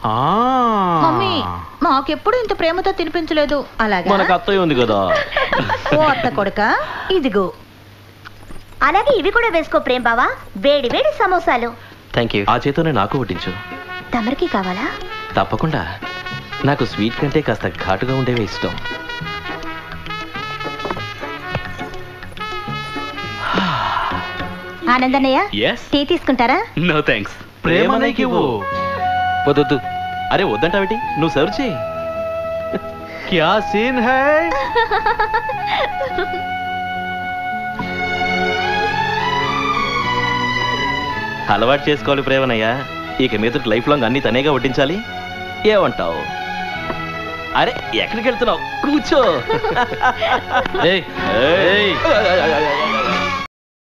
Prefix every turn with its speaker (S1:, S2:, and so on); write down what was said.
S1: ఆ.
S2: మమ్మీ మాకెప్పుడు ఇంత ప్రేమతో తినిపించలేదు అలాగా
S1: మనకు అత్తయ్య ఉంది కదా
S2: ఓ అత్త కొడుక ఇదిగో
S3: అలాగే ఇవి కూడా వేసుకో ప్రేమ్ బావా వేడి వేడి సమోసాలు
S4: థ్యాంక్ యూ
S1: ఆ చేతోనే నాకు వడ్డించు
S3: తమరికి కావాలా
S1: తప్పకుండా నాకు స్వీట్ కంటే కాస్త ఘాటుగా ఉండేవే ఇష్టం
S3: ఆనందన్నయ్య
S1: ఎస్
S3: టీ తీసుకుంటారా
S1: నో థ్యాంక్స్ ప్రేమనైకి ఇవ్వు
S4: వద్దొద్దు
S1: అరే వద్దంటావేటి నువ్వు సర్వ్ చేయి క్యా సీన్ హై అలవాటు చేసుకోవాలి ప్రేమనయ్య ఇక మీద లైఫ్ లాంగ్ అన్ని తనేగా వడ్డించాలి ఏమంటావు అరే ఎక్కడికి వెళ్తున్నావు కూర్చో
S4: ఏయ్,
S1: ఏయ్.